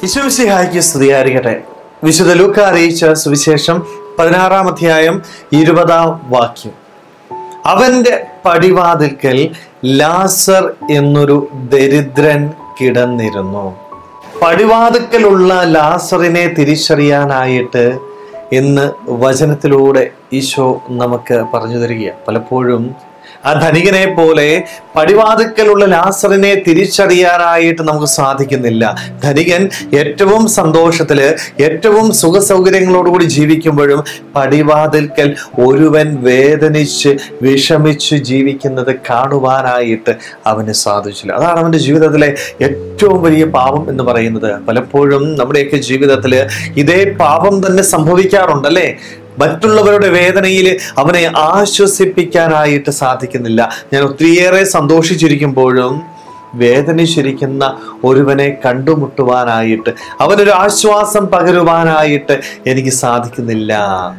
വിശ്വസിഹായിക്ക് സ്തുതിയായിരിക്കട്ടെ വിശുദ്ധ ലൂക്ക അറിയിച്ച സുവിശേഷം പതിനാറാം അധ്യായം ഇരുപതാം വാക്യം അവന്റെ പടിവാതിൽക്കൽ ലാസർ എന്നൊരു ദരിദ്രൻ കിടന്നിരുന്നു പടിവാതിൽക്കലുള്ള ലാസറിനെ തിരിച്ചറിയാനായിട്ട് ഇന്ന് വചനത്തിലൂടെ ഈശോ നമുക്ക് പറഞ്ഞു തരിക പലപ്പോഴും ആ ധനികനെ പോലെ പടിവാതിക്കലുള്ള ലാസറിനെ തിരിച്ചറിയാനായിട്ട് നമുക്ക് സാധിക്കുന്നില്ല ധനികൻ ഏറ്റവും സന്തോഷത്തില് ഏറ്റവും സുഖ സൗകര്യങ്ങളോടുകൂടി ജീവിക്കുമ്പോഴും പടിവാതിൽക്കൽ ഒരുവൻ വേദനിച്ച് വിഷമിച്ച് ജീവിക്കുന്നത് കാണുവാനായിട്ട് അവന് സാധിച്ചില്ല അതാണ് അവന്റെ ജീവിതത്തിലെ ഏറ്റവും വലിയ പാപം എന്ന് പറയുന്നത് പലപ്പോഴും നമ്മുടെയൊക്കെ ജീവിതത്തിൽ ഇതേ പാപം തന്നെ സംഭവിക്കാറുണ്ടല്ലേ മറ്റുള്ളവരുടെ വേദനയിൽ അവനെ ആശ്വസിപ്പിക്കാനായിട്ട് സാധിക്കുന്നില്ല ഞാൻ ഒത്തിരിയേറെ സന്തോഷിച്ചിരിക്കുമ്പോഴും വേദനിച്ചിരിക്കുന്ന ഒരുവനെ കണ്ടുമുട്ടുവാനായിട്ട് അവനൊരു ആശ്വാസം പകരുവാനായിട്ട് എനിക്ക് സാധിക്കുന്നില്ല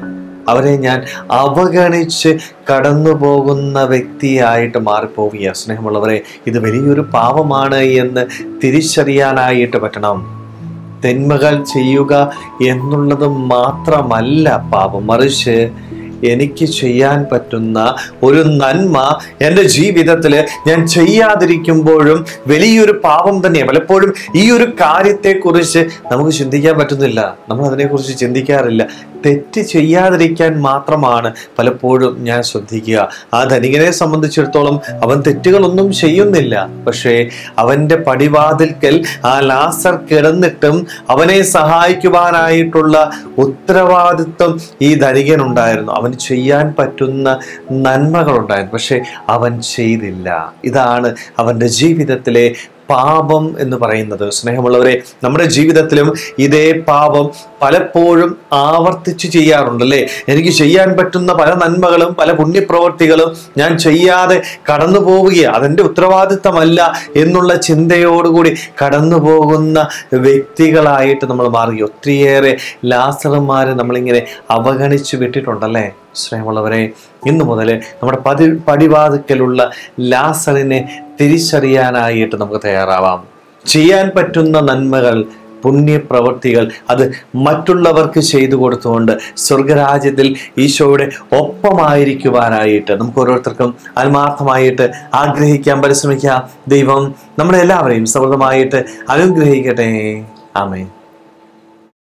അവരെ ഞാൻ അവഗണിച്ച് കടന്നു പോകുന്ന വ്യക്തിയായിട്ട് മാറിപ്പോവുക സ്നേഹമുള്ളവരെ ഇത് വലിയൊരു പാപമാണ് എന്ന് തിരിച്ചറിയാനായിട്ട് പറ്റണം തിന്മകൾ ചെയ്യുക എന്നുള്ളത് മാത്രമല്ല പാപം മറിച്ച് എനിക്ക് ചെയ്യാൻ പറ്റുന്ന ഒരു നന്മ എൻ്റെ ജീവിതത്തിൽ ഞാൻ ചെയ്യാതിരിക്കുമ്പോഴും വലിയൊരു പാപം തന്നെയാണ് പലപ്പോഴും ഈ ഒരു കാര്യത്തെക്കുറിച്ച് നമുക്ക് ചിന്തിക്കാൻ പറ്റുന്നില്ല നമ്മൾ അതിനെക്കുറിച്ച് ചിന്തിക്കാറില്ല തെറ്റ് ചെയ്യാതിരിക്കാൻ മാത്രമാണ് പലപ്പോഴും ഞാൻ ശ്രദ്ധിക്കുക ആ ധനികനെ സംബന്ധിച്ചിടത്തോളം അവൻ തെറ്റുകളൊന്നും ചെയ്യുന്നില്ല പക്ഷേ അവൻ്റെ പടിവാതിൽക്കൽ ആ ലാസർ കിടന്നിട്ടും അവനെ സഹായിക്കുവാനായിട്ടുള്ള ഉത്തരവാദിത്വം ഈ ധനികനുണ്ടായിരുന്നു അവൻ ചെയ്യാൻ പറ്റുന്ന നന്മകളുണ്ടായിരുന്നു പക്ഷേ അവൻ ചെയ്തില്ല ഇതാണ് അവൻ്റെ ജീവിതത്തിലെ പാപം എന്ന് പറയുന്നത് സ്നേഹമുള്ളവരെ നമ്മുടെ ജീവിതത്തിലും ഇതേ പാപം പലപ്പോഴും ആവർത്തിച്ച് ചെയ്യാറുണ്ട് അല്ലേ എനിക്ക് ചെയ്യാൻ പറ്റുന്ന പല നന്മകളും പല പുണ്യപ്രവർത്തികളും ഞാൻ ചെയ്യാതെ കടന്നു പോവുകയാണ് അതെൻ്റെ ഉത്തരവാദിത്തമല്ല എന്നുള്ള ചിന്തയോടുകൂടി കടന്നു പോകുന്ന വ്യക്തികളായിട്ട് നമ്മൾ മാറി ഒത്തിരിയേറെ ലാസറന്മാരെ നമ്മളിങ്ങനെ അവഗണിച്ച് വിട്ടിട്ടുണ്ടല്ലേ സ്നേഹമുള്ളവരെ ഇന്നു മുതൽ നമ്മുടെ പതി പടിവാതിക്കലുള്ള ലാസറിനെ തിരിച്ചറിയാനായിട്ട് നമുക്ക് തയ്യാറാവാം ചെയ്യാൻ പറ്റുന്ന നന്മകൾ പുണ്യപ്രവൃത്തികൾ അത് മറ്റുള്ളവർക്ക് ചെയ്തു കൊടുത്തുകൊണ്ട് സ്വർഗരാജ്യത്തിൽ ഈശോയുടെ ഒപ്പമായിരിക്കുവാനായിട്ട് നമുക്ക് ഓരോരുത്തർക്കും ആത്മാർത്ഥമായിട്ട് ആഗ്രഹിക്കാൻ പരിശ്രമിക്കാം ദൈവം നമ്മളെല്ലാവരെയും സമൃദ്ധമായിട്ട് അനുഗ്രഹിക്കട്ടെ ആമേ